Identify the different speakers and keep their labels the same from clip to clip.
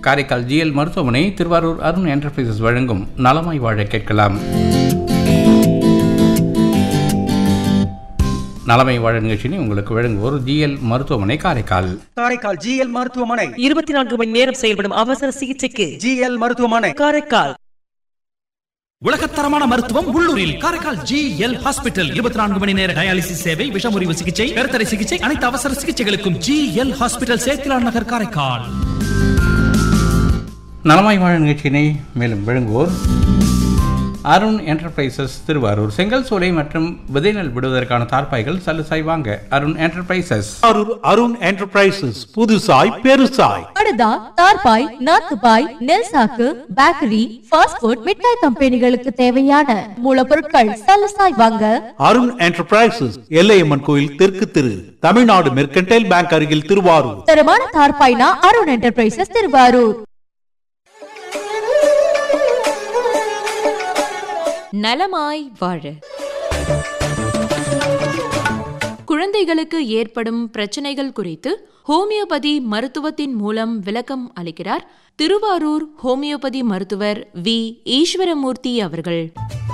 Speaker 1: Karaikal GL மருத்துவமனை Thiruvarur Arun enterprises வழங்கும் நலமாய் வாழ கேட்கலாம் நலமை வாழ நிகழ்ச்சியை உங்களுக்கு வழங்குவோர் ஜிஎல் மருத்துவமனை காரைக்கால்
Speaker 2: காரைக்கால் ஜிஎல் மருத்துவமனை
Speaker 3: இருபத்தி நான்கு மணி நேரம் செயல்படும் அவசர சிகிச்சைக்கு
Speaker 2: ஜிஎல் மருத்துவமனை
Speaker 3: காரைக்கால்
Speaker 4: உலகத்தரமான மருத்துவம் உள்ளூரில் காரைக்கால் ஜி எல் ஹாஸ்பிட்டல் இருபத்தி நான்கு மணி நேர டயாலிசிஸ் சேவை விஷமுறிவு சிகிச்சை கருத்தடை சிகிச்சை அனைத்து அவசர சிகிச்சைகளுக்கும் G L hospital Sethilan Nagar Karaikal
Speaker 1: நலமாய் வாழ நிகழ்ச்சியினை மேலும் வழங்குவோர் அருண் என்டர்பிரைசஸ் திருவாரூர் செங்கல் சோலை மற்றும் விதைநெல் விடுவதற்கான தார்ப்பாய்கள் சலுசாய் வாங்க அருண் என்டர்பிரைசஸ்
Speaker 5: அரூர் அருண் என்டர்பிரைசஸ் புதுசாய் பெருசாய்
Speaker 6: படுதா தார்பாய் நாத்துபாய் நெல் சாக்கு பேக்கரி ஃபாஸ்ட் ஃபுட் மிட்டாய் கம்பெனிகளுக்கு தேவையான மூலப்பொருட்கள் சலசாய் வாங்க
Speaker 5: அருண் என்டர்பிரைசஸ் எல்லையம்மன் கோயில் தெற்கு திரு தமிழ்நாடு மெர்கன்டைல் பேங்க் அருகில் திருவாரூர்
Speaker 6: தரமான தார்பாய்னா அருண் என்டர்பிரைசஸ் திருவாரூர்
Speaker 7: நலமாய் வாழ குழந்தைகளுக்கு ஏற்படும் பிரச்சனைகள் குறித்து ஹோமியோபதி மருத்துவத்தின் மூலம் விளக்கம் அளிக்கிறார் திருவாரூர் ஹோமியோபதி மருத்துவர் வி ஈஸ்வரமூர்த்தி அவர்கள்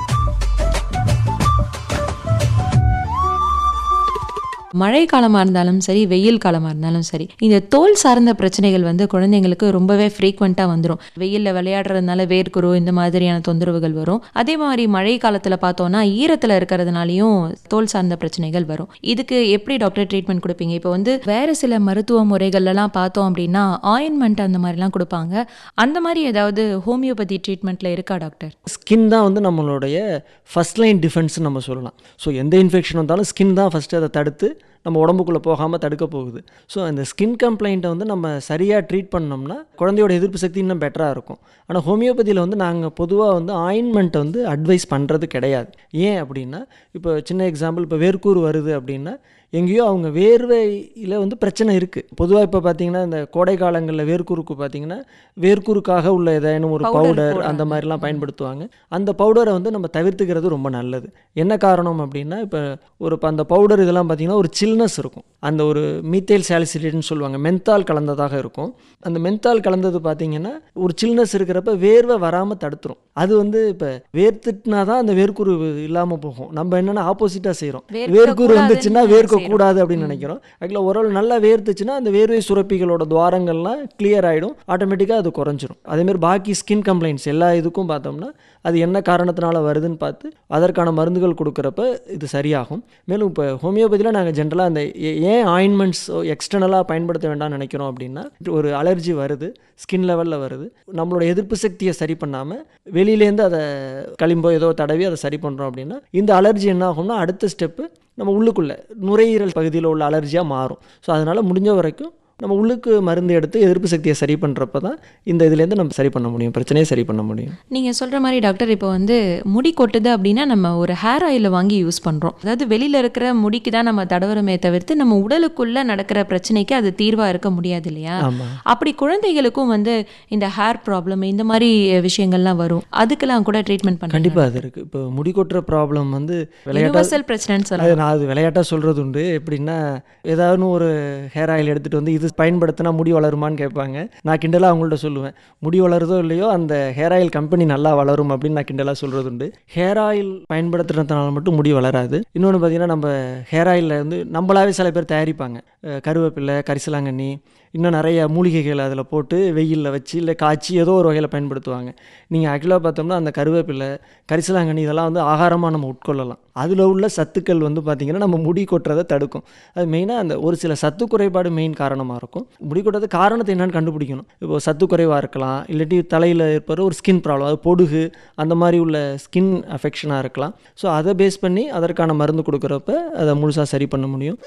Speaker 7: மழை காலமாக இருந்தாலும் சரி வெயில் காலமாக இருந்தாலும் சரி இந்த தோல் சார்ந்த பிரச்சனைகள் வந்து குழந்தைங்களுக்கு ரொம்பவே ஃப்ரீக்வெண்ட்டாக வந்துடும் வெயிலில் விளையாடுறதுனால வேர்க்குரு இந்த மாதிரியான தொந்தரவுகள் வரும் அதே மாதிரி மழை காலத்தில் பார்த்தோன்னா ஈரத்தில் இருக்கிறதுனாலையும் தோல் சார்ந்த பிரச்சனைகள் வரும் இதுக்கு எப்படி டாக்டர் ட்ரீட்மெண்ட் கொடுப்பீங்க இப்போ வந்து வேறு சில மருத்துவ முறைகள்லாம் பார்த்தோம் அப்படின்னா ஆயின்மெண்ட் அந்த மாதிரிலாம் கொடுப்பாங்க அந்த மாதிரி ஏதாவது ஹோமியோபதி ட்ரீட்மெண்ட்டில் இருக்கா டாக்டர்
Speaker 8: ஸ்கின் தான் வந்து நம்மளுடைய ஃபஸ்ட் லைன் டிஃபென்ஸ்னு நம்ம சொல்லலாம் ஸோ எந்த இன்ஃபெக்ஷன் வந்தாலும் ஸ்கின் தான் ஃபஸ்ட்டு அதை தடுத்து நம்ம உடம்புக்குள்ளே போகாமல் தடுக்க போகுது ஸோ அந்த ஸ்கின் கம்ப்ளைண்ட்டை வந்து நம்ம சரியாக ட்ரீட் பண்ணோம்னா குழந்தையோட எதிர்ப்பு சக்தி இன்னும் பெட்டராக இருக்கும் ஆனால் ஹோமியோபதியில் வந்து நாங்கள் பொதுவாக வந்து ஆயின்மெண்ட்டை வந்து அட்வைஸ் பண்ணுறது கிடையாது ஏன் அப்படின்னா இப்போ சின்ன எக்ஸாம்பிள் இப்போ வேர்க்கூர் வருது அப்படின்னா எங்கேயோ அவங்க வேர்வையில் வந்து பிரச்சனை இருக்குது பொதுவாக இப்போ பார்த்தீங்கன்னா இந்த கோடை காலங்களில் வேர்க்கூருக்கு பார்த்தீங்கன்னா வேர்க்கூருக்காக உள்ள ஏதேனும் ஒரு
Speaker 7: Powder
Speaker 8: பவுடர்
Speaker 7: போடுறாங்க.
Speaker 8: அந்த மாதிரிலாம் பயன்படுத்துவாங்க அந்த பவுடரை வந்து நம்ம தவிர்த்துக்கிறது ரொம்ப நல்லது என்ன காரணம் அப்படின்னா இப்போ ஒரு இப்போ அந்த பவுடர் இதெல்லாம் பார்த்தீங்கன்னா ஒரு சில்னஸ் இருக்கும் அந்த ஒரு மீத்தேல் சாலிசிலேட்னு சொல்லுவாங்க மென்தால் கலந்ததாக இருக்கும் அந்த மென்தால் கலந்தது பார்த்தீங்கன்னா ஒரு சில்னஸ் இருக்கிறப்ப வேர்வை வராமல் தடுத்துரும் அது வந்து இப்போ வேர்த்துட்டுனா தான் அந்த வேர்க்குரு இல்லாமல் போகும் நம்ம என்னென்னா ஆப்போசிட்டாக செய்கிறோம்
Speaker 7: வேர்க்க
Speaker 8: வேர்க்குரு வந்துச்சுன்னா
Speaker 7: கூடாதுன்னு
Speaker 8: வேர்க்க
Speaker 7: செய்றோம்.
Speaker 8: கூடாது அப்படின்னு நினைக்கிறோம் ஆக்சுவலாக ஓரளவு நல்லா வேர்த்துச்சுன்னா அந்த வேர்வை சுரப்பிகளோட துவாரங்கள்லாம் கிளியர் ஆகிடும் ஆட்டோமேட்டிக்காக அது குறைஞ்சிரும் அதேமாதிரி பாக்கி ஸ்கின் கம்ப்ளைண்ட்ஸ் எல்லா இதுக்கும் பார்த்தோம்னா அது என்ன காரணத்தினால வருதுன்னு பார்த்து அதற்கான மருந்துகள் கொடுக்குறப்ப இது சரியாகும் மேலும் இப்போ ஹோமியோபதியில் நாங்கள் ஜென்ரலாக அந்த ஏ- ஏன் ஆயின்மெண்ட்ஸ் எக்ஸ்டர்னலாக பயன்படுத்த வேண்டாம்னு நினைக்கிறோம் அப்படின்னா ஒரு அலர்ஜி வருது ஸ்கின் லெவலில் வருது நம்மளோட எதிர்ப்பு சக்தியை சரி பண்ணாமல் வெளியிலேருந்து அதை களிம்போ ஏதோ தடவி அதை சரி பண்ணுறோம் அப்படின்னா இந்த அலர்ஜி என்ன ஆகும்னா அடுத்த ஸ்டெப்பு நம்ம உள்ளுக்குள்ளே நுரையீரல் பகுதியில் உள்ள அலர்ஜியாக மாறும் ஸோ அதனால் முடிஞ்ச வரைக்கும் நம்ம உள்ளுக்கு மருந்து எடுத்து எதிர்ப்பு சக்தியை சரி பண்ணுறப்ப தான் இந்த இதுலேருந்து நம்ம சரி பண்ண முடியும் பிரச்சனையை சரி பண்ண முடியும்
Speaker 7: நீங்கள் சொல்கிற மாதிரி டாக்டர் இப்போ வந்து முடி கொட்டுது அப்படின்னா நம்ம ஒரு ஹேர் ஆயிலை வாங்கி யூஸ் பண்ணுறோம் அதாவது வெளியில் இருக்கிற முடிக்கு தான் நம்ம தடவுறமே தவிர்த்து நம்ம உடலுக்குள்ளே நடக்கிற பிரச்சனைக்கு அது தீர்வாக இருக்க முடியாது இல்லையா
Speaker 8: ஆமாம்
Speaker 7: அப்படி குழந்தைகளுக்கும் வந்து இந்த ஹேர் ப்ராப்ளம் இந்த மாதிரி விஷயங்கள்லாம் வரும் அதுக்கெல்லாம் கூட ட்ரீட்மெண்ட் பண்ண
Speaker 8: கண்டிப்பாக அது இருக்குது இப்போ முடி கொட்டுற ப்ராப்ளம் வந்து விளையாட்டாக
Speaker 7: யூனிவர்சல் பிரச்சனைன்னு
Speaker 8: அது
Speaker 7: சொல்லலாம்
Speaker 8: நான் அது விளையாட்டாக சொல்கிறது உண்டு எப்படின்னா ஏதாவது ஒரு ஹேர் ஆயில் எடுத்துகிட்டு வந்து இது பயன்படுத்தினா முடி வளருமான்னு கேட்பாங்க நான் கிண்டலாக அவங்கள்ட்ட சொல்லுவேன் முடி வளருதோ இல்லையோ அந்த ஹேர் ஆயில் கம்பெனி நல்லா வளரும் அப்படின்னு நான் கிண்டலாக சொல்கிறது உண்டு ஹேர் ஆயில் பயன்படுத்துறதுனால மட்டும் முடி வளராது இன்னொன்று பார்த்தீங்கன்னா நம்ம ஹேர் ஆயிலில் வந்து நம்மளாவே சில பேர் தயாரிப்பாங்க அஹ் கருவேப்பிலை கரிசலாங்கண்ணி இன்னும் நிறைய மூலிகைகள் அதில் போட்டு வெயிலில் வச்சு இல்லை காய்ச்சி ஏதோ ஒரு வகையில் பயன்படுத்துவாங்க நீங்கள் ஆக்சுவலாக பார்த்தோம்னா அந்த கருவேப்பிலை கரிசலாங்கண்ணி இதெல்லாம் வந்து ஆகாரமாக நம்ம உட்கொள்ளலாம் அதில் உள்ள சத்துக்கள் வந்து பார்த்திங்கன்னா நம்ம முடி கொட்டுறதை தடுக்கும் அது மெயினாக அந்த ஒரு சில சத்து குறைபாடு மெயின் காரணமாக இருக்கும் முடி கொட்டுறது காரணத்தை என்னன்னு கண்டுபிடிக்கணும் இப்போ சத்து குறைவாக இருக்கலாம் இல்லாட்டி தலையில் ஏற்படுற ஒரு ஸ்கின் ப்ராப்ளம் அது பொடுகு அந்த மாதிரி உள்ள ஸ்கின் அஃபெக்ஷனாக இருக்கலாம் ஸோ அதை பேஸ் பண்ணி அதற்கான மருந்து கொடுக்குறப்ப அதை முழுசாக சரி பண்ண முடியும்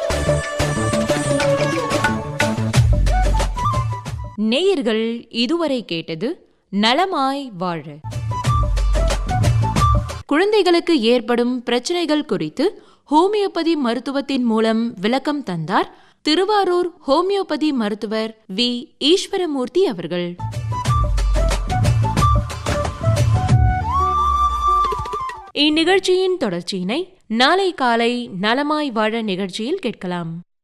Speaker 7: நேயர்கள் இதுவரை கேட்டது நலமாய் வாழ குழந்தைகளுக்கு ஏற்படும் பிரச்சனைகள் குறித்து ஹோமியோபதி மருத்துவத்தின் மூலம் விளக்கம் தந்தார் திருவாரூர் ஹோமியோபதி மருத்துவர் வி ஈஸ்வரமூர்த்தி அவர்கள் இந்நிகழ்ச்சியின் தொடர்ச்சியினை நாளை காலை நலமாய் வாழ நிகழ்ச்சியில் கேட்கலாம்